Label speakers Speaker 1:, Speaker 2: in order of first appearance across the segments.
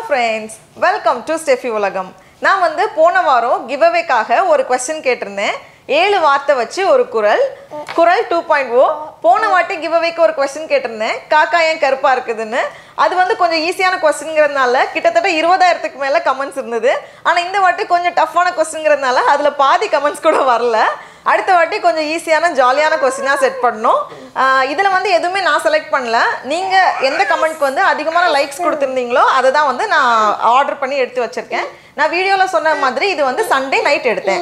Speaker 1: Friends welcome to Steffi உலகம் நான் வந்து போன வாரம் கிவ்அவேக்காக ஒரு கொஸ்டின் கேட்டிருந்தேன் ஏழு வார்த்தை வச்சு ஒரு குரல் குரல் டூ பாயிண்ட் ஓ போன வாட்டி கிவ்அவேக்கு ஒரு கொஸ்டின் கேட்டிருந்தேன் காக்கா ஏன் கருப்பா இருக்குதுன்னு அது வந்து கொஞ்சம் ஈஸியான கொஸ்டின்ங்கிறதுனால கிட்டத்தட்ட இருபதாயிரத்துக்கு மேலே கமெண்ட்ஸ் இருந்தது ஆனால் இந்த வாட்டி கொஞ்சம் டஃப்பான கொஸ்டின்ங்கிறதுனால அதில் பாதி கமெண்ட்ஸ் கூட வரல அடுத்த வாட்டி கொஞ்சம் ஈஸியான ஜாலியான கொஸ்டினாக செட் பண்ணணும் இதில் வந்து எதுவுமே நான் செலக்ட் பண்ணல நீங்கள் எந்த கமெண்ட்க்கு வந்து அதிகமான லைக்ஸ் கொடுத்துருந்தீங்களோ அதை தான் வந்து நான் ஆர்டர் பண்ணி எடுத்து வச்சுருக்கேன் நான் வீடியோவில் சொன்ன மாதிரி இது வந்து சண்டே நைட் எடுத்தேன்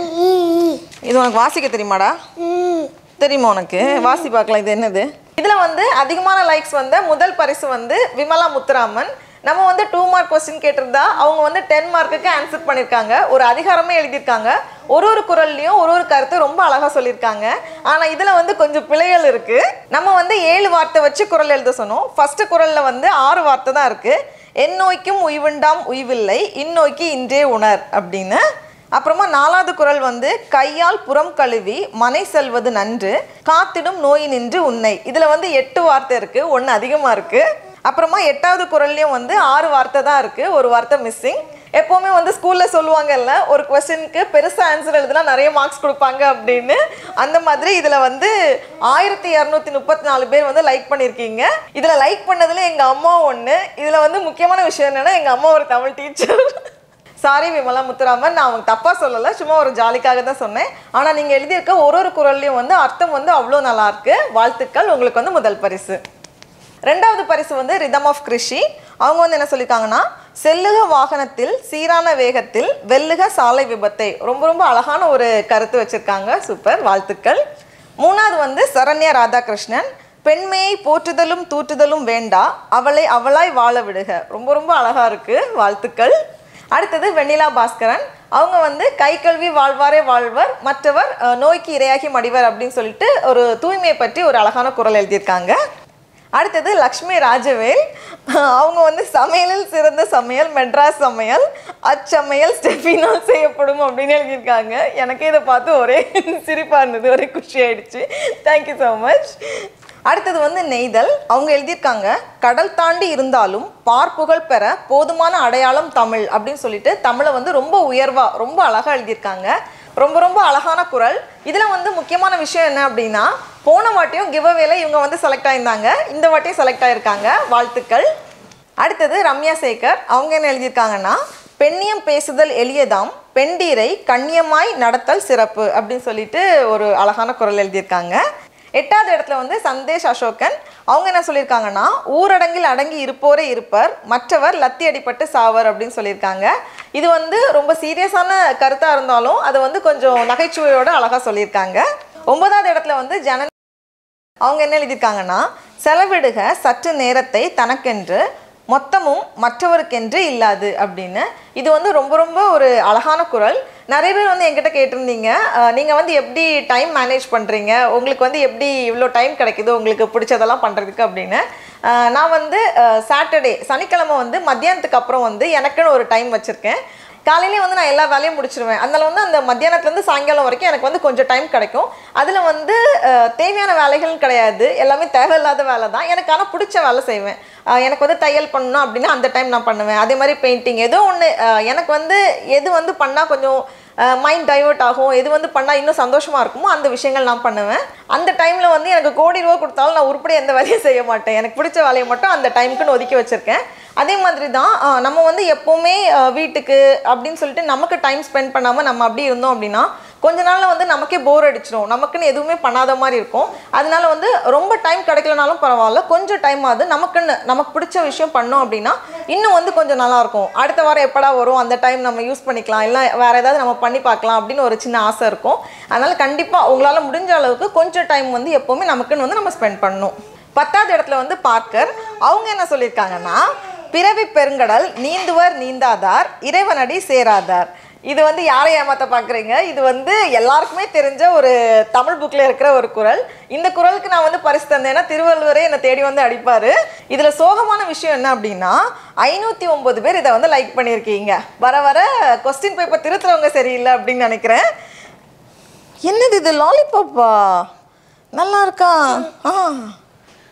Speaker 1: இது உனக்கு வாசிக்க தெரியுமாடா தெரியுமா உனக்கு வாசி பார்க்கலாம் இது என்னது இதில் வந்து அதிகமான லைக்ஸ் வந்த முதல் பரிசு வந்து விமலா முத்துராமன் நம்ம வந்து டூ மார்க் கொஸ்டின் கேட்டிருந்தா அவங்க வந்து டென் மார்க்குக்கு ஆன்சர் பண்ணியிருக்காங்க ஒரு அதிகாரமே எழுதியிருக்காங்க ஒரு ஒரு குரல்லையும் ஒரு ஒரு கருத்து ரொம்ப அழகாக சொல்லியிருக்காங்க ஆனால் இதில் வந்து கொஞ்சம் பிழைகள் இருக்குது நம்ம வந்து ஏழு வார்த்தை வச்சு குரல் எழுத சொன்னோம் ஃபஸ்ட்டு குரலில் வந்து ஆறு வார்த்தை தான் இருக்குது என் நோய்க்கும் உய்வுண்டாம் உய்வில்லை இந்நோய்க்கு இன்றே உணர் அப்படின்னு அப்புறமா நாலாவது குரல் வந்து கையால் புறம் கழுவி மனை செல்வது நன்று காத்திடும் நோய் நின்று உன்னை இதில் வந்து எட்டு வார்த்தை இருக்குது ஒன்று அதிகமாக இருக்குது அப்புறமா எட்டாவது குரல்லையும் வந்து ஆறு வார்த்தை தான் இருக்குது ஒரு வார்த்தை மிஸ்ஸிங் எப்போவுமே வந்து ஸ்கூலில் சொல்லுவாங்கல்ல ஒரு கொஸ்டினுக்கு பெருசாக ஆன்சர் எழுதுனா நிறைய மார்க்ஸ் கொடுப்பாங்க அப்படின்னு அந்த மாதிரி இதில் வந்து ஆயிரத்தி இரநூத்தி முப்பத்தி நாலு பேர் வந்து லைக் பண்ணியிருக்கீங்க இதில் லைக் பண்ணதில் எங்கள் அம்மா ஒன்று இதில் வந்து முக்கியமான விஷயம் என்னென்னா எங்கள் அம்மா ஒரு தமிழ் டீச்சர் சாரி விமலா முத்துராமன் நான் அவங்க தப்பாக சொல்லலை சும்மா ஒரு ஜாலிக்காக தான் சொன்னேன் ஆனால் நீங்கள் எழுதியிருக்க ஒரு ஒரு குரல்லையும் வந்து அர்த்தம் வந்து அவ்வளோ நல்லா இருக்கு வாழ்த்துக்கள் உங்களுக்கு வந்து முதல் பரிசு ரெண்டாவது பரிசு வந்து ரிதம் ஆஃப் கிருஷி அவங்க வந்து என்ன சொல்லியிருக்காங்கன்னா செல்லுக வாகனத்தில் சீரான வேகத்தில் வெல்லுக சாலை விபத்தை ரொம்ப ரொம்ப அழகான ஒரு கருத்து வச்சுருக்காங்க சூப்பர் வாழ்த்துக்கள் மூணாவது வந்து சரண்யா ராதாகிருஷ்ணன் பெண்மையை போற்றுதலும் தூற்றுதலும் வேண்டா அவளை அவளாய் வாழ விடுக ரொம்ப ரொம்ப அழகாக இருக்குது வாழ்த்துக்கள் அடுத்தது வெண்ணிலா பாஸ்கரன் அவங்க வந்து கை கல்வி வாழ்வாரே வாழ்வர் மற்றவர் அஹ், நோய்க்கு இரையாகி மடிவர் அப்படின்னு சொல்லிட்டு ஒரு தூய்மையை பற்றி ஒரு அழகான குரல் எழுதியிருக்காங்க அடுத்தது லக்ஷ்மி ராஜவேல் அவங்க வந்து சமையலில் சிறந்த சமையல் மெட்ராஸ் சமையல் அச்சமையல் ஸ்டெஃபினால் செய்யப்படும் அப்படின்னு எழுதியிருக்காங்க எனக்கே இதை பார்த்து ஒரே சிரிப்பாக இருந்தது ஒரே குஷி ஆயிடுச்சு தேங்க்யூ ஸோ மச் அடுத்தது வந்து நெய்தல் அவங்க எழுதியிருக்காங்க கடல் தாண்டி இருந்தாலும் பார்ப்புகழ் பெற போதுமான அடையாளம் தமிழ் அப்படின்னு சொல்லிட்டு தமிழை வந்து ரொம்ப உயர்வா ரொம்ப அழகா எழுதியிருக்காங்க ரொம்ப ரொம்ப அழகான குரல் இதில் வந்து முக்கியமான விஷயம் என்ன அப்படின்னா போன வாட்டியும் கிவ் இவங்க வந்து செலக்ட் ஆயிருந்தாங்க இந்த வாட்டியும் செலக்ட் ஆயிருக்காங்க வாழ்த்துக்கள் அடுத்தது ரம்யா சேகர் அவங்க என்ன எழுதியிருக்காங்கன்னா பெண்ணியம் பேசுதல் எளியதாம் பெண்டீரை கண்ணியமாய் நடத்தல் சிறப்பு அப்படின்னு சொல்லிட்டு ஒரு அழகான குரல் எழுதியிருக்காங்க எட்டாவது இடத்துல வந்து சந்தேஷ் அசோகன் அவங்க என்ன சொல்லியிருக்காங்கன்னா ஊரடங்கில் அடங்கி இருப்போரே இருப்பர் மற்றவர் லத்தி அடிபட்டு சாவர் அப்படின்னு சொல்லியிருக்காங்க இது வந்து ரொம்ப சீரியஸான கருத்தாக இருந்தாலும் அதை வந்து கொஞ்சம் நகைச்சுவையோட அழகாக சொல்லியிருக்காங்க ஒன்பதாவது இடத்துல வந்து ஜன அவங்க என்ன எழுதியிருக்காங்கன்னா செலவிடுக சற்று நேரத்தை தனக்கென்று மொத்தமும் மற்றவருக்கென்று இல்லாது அப்படின்னு இது வந்து ரொம்ப ரொம்ப ஒரு அழகான குரல் நிறைய பேர் வந்து என்கிட்ட கேட்டிருந்தீங்க அஹ், நீங்க வந்து எப்படி டைம் மேனேஜ் பண்றீங்க உங்களுக்கு வந்து எப்படி இவ்வளோ டைம் கிடைக்குது உங்களுக்கு பிடிச்சதெல்லாம் பண்றதுக்கு அப்படின்னு அஹ், நான் வந்து சாட்டர்டே சனிக்கிழமை வந்து மத்தியானத்துக்கு அப்புறம் வந்து எனக்குன்னு ஒரு டைம் வச்சுருக்கேன் காலையிலே வந்து நான் எல்லா வேலையும் முடிச்சிருவேன் அதனால வந்து அந்த மத்தியானத்துலேருந்து சாயங்காலம் வரைக்கும் எனக்கு வந்து கொஞ்சம் டைம் கிடைக்கும் அதில் வந்து அஹ், தேவையான வேலைகள் கிடையாது எல்லாமே தேவையில்லாத வேலை தான் எனக்கு ஆனால் பிடிச்ச வேலை செய்வேன் அஹ், எனக்கு வந்து தையல் பண்ணணும் அப்படின்னா அந்த டைம் நான் பண்ணுவேன் அதே மாதிரி பெயிண்டிங் ஏதோ ஒன்று எனக்கு வந்து எது வந்து பண்ணால் கொஞ்சம் மைண்ட் டைவர்ட் ஆகும் எது வந்து பண்ணால் இன்னும் சந்தோஷமாக இருக்குமோ அந்த விஷயங்கள் நான் பண்ணுவேன் அந்த டைமில் வந்து எனக்கு கோடி ரூபா கொடுத்தாலும் நான் உருப்படி எந்த வேலையும் செய்ய மாட்டேன் எனக்கு பிடிச்ச வேலையை மட்டும் அந்த டைமுக்குன்னு ஒதுக்கி வச்சுருக்கேன் அதே மாதிரி தான் அஹ், நம்ம வந்து எப்போவுமே அஹ், வீட்டுக்கு அப்படின்னு சொல்லிட்டு நமக்கு டைம் ஸ்பெண்ட் பண்ணாமல் நம்ம அப்படி இருந்தோம் அப்படின்னா கொஞ்ச நாள்ல வந்து நமக்கே போர் அடிச்சிடும் நமக்குன்னு எதுவுமே பண்ணாத மாதிரி இருக்கும் அதனால வந்து ரொம்ப டைம் கிடைக்கலனாலும் பரவாயில்ல கொஞ்சம் டைம் ஆகுது நமக்குன்னு நமக்கு பிடிச்ச விஷயம் பண்ணோம் அப்படின்னா இன்னும் வந்து கொஞ்சம் நல்லா இருக்கும் அடுத்த வாரம் எப்படா வரும் அந்த டைம் நம்ம யூஸ் பண்ணிக்கலாம் இல்லை வேற ஏதாவது நம்ம பண்ணி பார்க்கலாம் அப்படின்னு ஒரு சின்ன ஆசை இருக்கும் அதனால கண்டிப்பாக உங்களால் முடிஞ்ச அளவுக்கு கொஞ்சம் டைம் வந்து எப்போவுமே நமக்குன்னு வந்து நம்ம ஸ்பெண்ட் பண்ணணும் பத்தாவது இடத்துல வந்து பார்க்கர் அவங்க என்ன சொல்லியிருக்காங்கன்னா பிறவி பெருங்கடல் நீந்துவர் நீந்தாதார் இறைவனடி சேராதார் இது வந்து யாரை ஏமாத்த பார்க்குறீங்க இது வந்து எல்லாருக்குமே தெரிஞ்ச ஒரு தமிழ் புக்கில் இருக்கிற ஒரு குரல் இந்த குரலுக்கு நான் வந்து பரிசு தந்தேன்னா திருவள்ளுவரே என்னை தேடி வந்து அடிப்பார் இதில் சோகமான விஷயம் என்ன அப்படின்னா ஐநூற்றி ஒம்பது பேர் இதை வந்து லைக் பண்ணியிருக்கீங்க வர வர கொஸ்டின் பேப்பர் திருத்துறவங்க சரியில்லை அப்படின்னு நினைக்கிறேன் என்னது இது லாலிபாப்பா நல்லா இருக்கா ஆ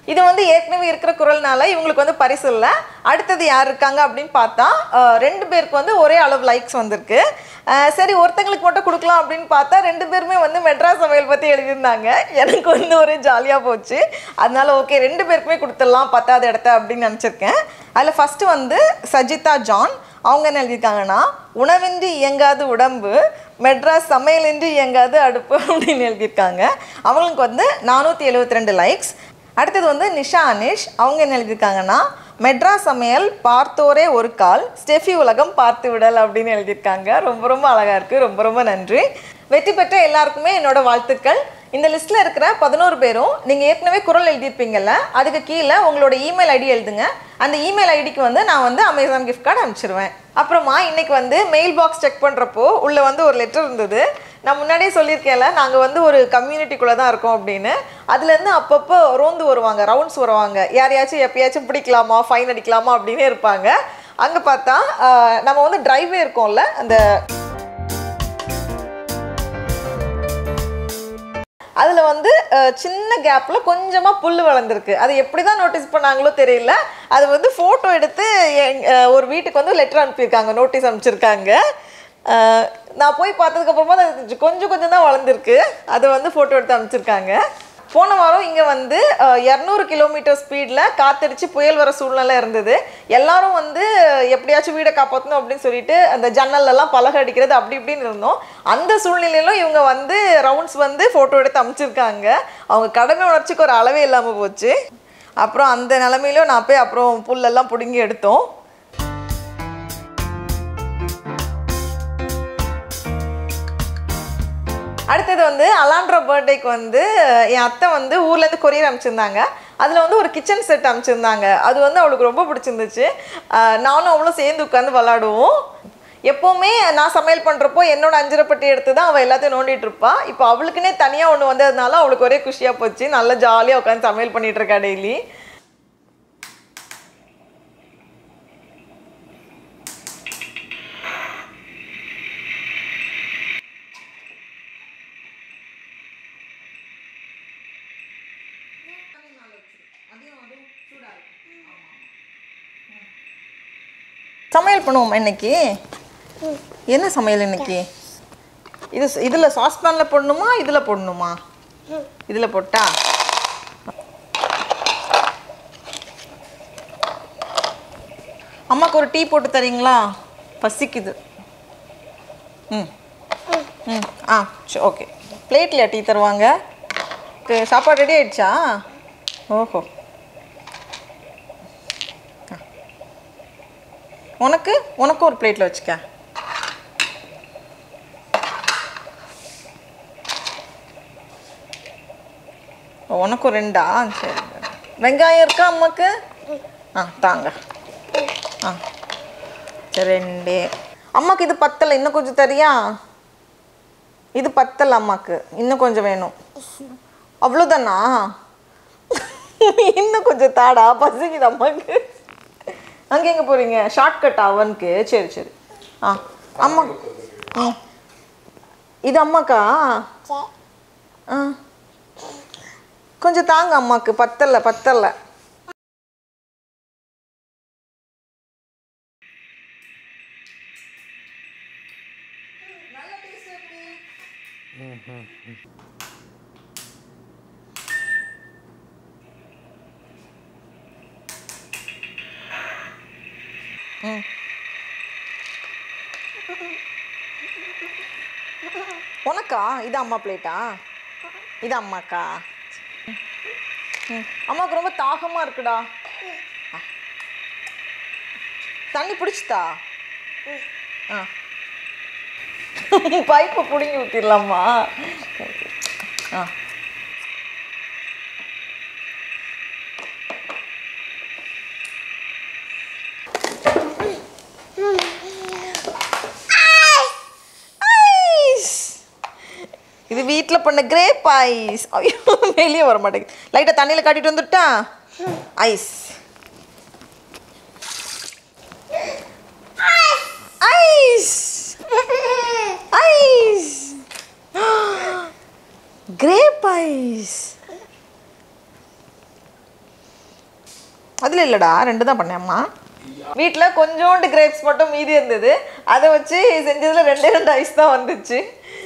Speaker 1: இது வந்து ஏற்கனவே இருக்கிற குரல்னால இவங்களுக்கு வந்து பரிசு இல்லை அடுத்தது யார் இருக்காங்க அப்படின்னு பார்த்தா அஹ், ரெண்டு பேருக்கு வந்து ஒரே அளவு லைக்ஸ் வந்திருக்கு அஹ், சரி ஒருத்தங்களுக்கு மட்டும் கொடுக்கலாம் அப்படின்னு பார்த்தா ரெண்டு பேருமே வந்து மெட்ராஸ் சமையல் பற்றி எழுதியிருந்தாங்க எனக்கு வந்து ஒரே ஜாலியாக போச்சு அதனால ஓகே ரெண்டு பேருக்குமே கொடுத்துடலாம் பத்தாவது இடத்த அப்படின்னு நினச்சிருக்கேன் அதில் ஃபஸ்ட்டு வந்து சஜிதா ஜான் அவங்க என்ன எழுதியிருக்காங்கன்னா உணவின்றி இயங்காது உடம்பு மெட்ராஸ் சமையலின்றி இயங்காது அடுப்பு அப்படின்னு எழுதியிருக்காங்க அவங்களுக்கு வந்து நானூற்றி எழுபத்தி ரெண்டு லைக்ஸ் அடுத்தது வந்து நிஷா அனிஷ் அவங்க என்ன எழுதியிருக்காங்கன்னா மெட்ராஸ் சமையல் பார்த்தோரே ஒரு கால் ஸ்டெஃபி உலகம் பார்த்து விடல் அப்படின்னு எழுதியிருக்காங்க ரொம்ப ரொம்ப அழகாக இருக்குது ரொம்ப ரொம்ப நன்றி வெற்றி பெற்ற எல்லாருக்குமே என்னோட வாழ்த்துக்கள் இந்த லிஸ்ட்டில் இருக்கிற பதினோரு பேரும் நீங்கள் ஏற்கனவே குரல் எழுதியிருப்பீங்கல்ல அதுக்கு கீழே உங்களோட இமெயில் ஐடி எழுதுங்க அந்த இமெயில் ஐடிக்கு வந்து நான் வந்து அமேசான் கிஃப்ட் கார்டு அனுப்பிச்சிருவேன் அப்புறமா இன்னைக்கு வந்து மெயில் பாக்ஸ் செக் பண்ணுறப்போ உள்ளே வந்து ஒரு லெட்டர் இருந்தது நான் முன்னாடியே சொல்லியிருக்கேன்ல நாங்கள் வந்து ஒரு கம்யூனிட்டிக்குள்ளே தான் இருக்கோம் அப்படின்னு அதுலேருந்து அப்பப்போ ரோந்து வருவாங்க ரவுண்ட்ஸ் வருவாங்க யாரையாச்சும் எப்பயாச்சும் பிடிக்கலாமா ஃபைன் அடிக்கலாமா அப்படின்னே இருப்பாங்க அங்கே பார்த்தா ஆஹ், நம்ம வந்து டிரைவே இருக்கோம்ல அந்த அதில் வந்து அஹ், சின்ன கேப்பில் கொஞ்சமாக புல் வளர்ந்துருக்கு அது எப்படி தான் நோட்டீஸ் பண்ணாங்களோ தெரியல அது வந்து ஃபோட்டோ எடுத்து எங்- அஹ், ஒரு வீட்டுக்கு வந்து லெட்டர் அனுப்பியிருக்காங்க நோட்டீஸ் அனுப்பிச்சிருக்காங்க அஹ், நான் போய் பார்த்ததுக்கப்புறமா அது கொஞ்சம் கொஞ்சம் தான் வளர்ந்துருக்கு அதை வந்து ஃபோட்டோ எடுத்து அனுப்பிச்சிருக்காங்க போன வாரம் இங்கே வந்து இரநூறு கிலோமீட்டர் ஸ்பீடில் காத்தடிச்சு புயல் வர சூழ்நிலை இருந்தது எல்லாரும் வந்து அஹ், எப்படியாச்சும் வீடை காப்பாற்றணும் அப்படின்னு சொல்லிட்டு அந்த ஜன்னல்லலாம் பலகை அடிக்கிறது அப்படி இப்படின்னு இருந்தோம் அந்த சூழ்நிலையிலும் இவங்க வந்து ரவுண்ட்ஸ் வந்து ஃபோட்டோ எடுத்து அமைச்சிருக்காங்க அவங்க கடமை உணர்ச்சிக்கு ஒரு அளவே இல்லாமல் போச்சு அப்புறம் அந்த நிலமையிலும் நான் போய் அப்புறம் புல்லெல்லாம் பிடுங்கி எடுத்தோம் அடுத்தது வந்து அலாண்ட்ரா பர்த்டேக்கு வந்து அஹ், என் அத்தை வந்து ஊர்லேருந்து கொரியர் அனுப்பிச்சிருந்தாங்க அதில் வந்து ஒரு கிச்சன் செட் அனுப்பிச்சிருந்தாங்க அது வந்து அவளுக்கு ரொம்ப பிடிச்சிருந்துச்சு அஹ், நானும் அவளும் சேர்ந்து உட்காந்து விளாடுவோம் எப்போவுமே நான் சமையல் பண்ணுறப்போ என்னோட அஞ்சரைப்பட்டி எடுத்து தான் அவள் எல்லாத்தையும் நோண்டிட்டு இருப்பா இப்போ அவளுக்குன்னே தனியாக ஒன்று வந்ததுனால அவளுக்கு ஒரே குஷியாக போச்சு நல்லா ஜாலியாக உட்காந்து சமையல் பண்ணிட்டு இருக்கா டெய்லி சமையல் பண்ணுவோம் இன்னைக்கு என்ன சமையல் இன்னைக்கு இது இதில் சாஸ்பேனில் போடணுமா இதில் போடணுமா இதில் போட்டா அம்மாக்கு ஒரு டீ போட்டு தரீங்களா பசிக்குது ம் ம் ஆ சரி ஓகே பிளேட்லையா டீ தருவாங்க ஓகே, சாப்பாடு ரெடி ஆயிடுச்சா ஓஹோ ஆ. உனக்கு உனக்கும் ஒரு பிளேட்டில் வச்சுக்க ஓ, உனக்கும் ரெண்டா சரி வெங்காயம் இருக்கா அம்மாக்கு ஆ தாங்க ஆ சரி ரெண்டு அம்மாக்கு இது பத்தலை இன்னும் கொஞ்சம் தரியா இது பத்தலை அம்மாக்கு இன்னும் கொஞ்சம் வேணும் அவ்வளோதானா இன்னும் கொஞ்சம் தாடா பசிக்குது அம்மாக்கு அங்கே எங்கே போகிறீங்க ஷார்ட்கட் அவனுக்கு சரி சரி ஆ அம்மா ம் இது அம்மாக்கா ஆ கொஞ்சம் தாங்க அம்மாக்கு பத்தலை பத்தலை உனக்கா இது அம்மா பிளேட்டா இது அம்மாக்கா ம். அம்மாவுக்கு ரொம்ப தாகமா இருக்குடா தண்ணி பிடிச்சிட்டா ஆ பைப்பை பிடுங்கி ஊற்றிடலாமா ஆ ஐஸ் இது வீட்டில் பண்ண கிரேப் ஐஸ் ஐயோ வெளியே வர மாட்டேங்குது லைட்டாக தண்ணியில் காட்டிட்டு வந்துட்டா ice ice ice grape ice அதில் இல்லைடா ரெண்டு தான் பண்ணேம்மா வீட்டில் கொஞ்சோண்டு கிரேப்ஸ் மட்டும் மீதி இருந்தது அதை வச்சு செஞ்சதில் ரெண்டே ரெண்டு ஐஸ் தான் வந்துச்சு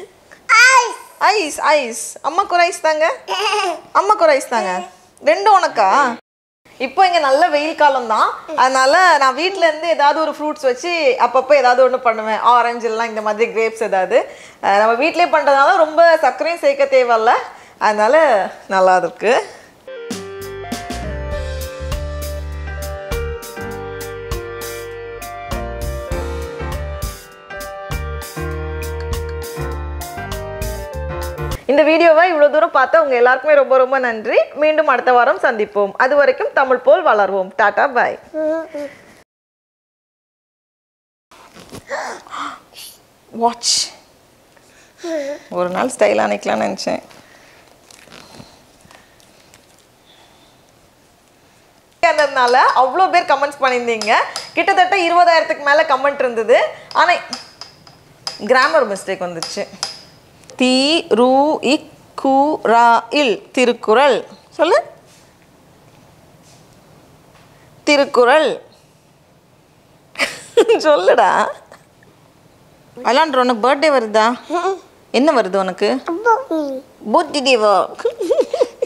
Speaker 1: ஐஸ் ஐஸ் அம்மாக்கு ஒரு ஐஸ் தாங்க அம்மாக்கு ஒரு ஐஸ் தாங்க ரெண்டும் உனக்கா இப்போ இங்கே நல்ல வெயில் காலம் தான் அதனால நான் வீட்ல இருந்து ஏதாவது ஒரு ஃப்ரூட்ஸ் வச்சு அப்பப்போ ஏதாவது ஒன்று பண்ணுவேன் ஆரஞ்சு எல்லாம் இந்த மாதிரி கிரேப்ஸ் ஏதாவது அஹ் நம்ம வீட்டிலே பண்ணுறதுனால ரொம்ப சர்க்கரையும் சேர்க்க தேவையில்ல அதனால நல்லா இருக்கு இந்த வீடியோவை இவ்வளோ தூரம் பார்த்த உங்க எல்லாருக்குமே ரொம்ப ரொம்ப நன்றி மீண்டும் அடுத்த வாரம் சந்திப்போம் அது வரைக்கும் தமிழ் போல் வளர்வோம் டாடா பாய் வாட்ச் ஒரு நாள் ஸ்டைலாக நிற்கலாம்னு நினச்சேன் இருந்ததுனால அவ்வளோ பேர் கமெண்ட்ஸ் பண்ணியிருந்தீங்க கிட்டத்தட்ட இருபதாயிரத்துக்கு மேலே கமெண்ட் இருந்தது ஆனால் கிராமர் மிஸ்டேக் வந்துச்சு தி ரு இக் கு ரா இல் திருக்குறள் சொல்லு திருக்குறள் சொல்லுடா அலான்ற உனக்கு பர்த்டே வருதா என்ன வருது உனக்கு புத்தி தேவா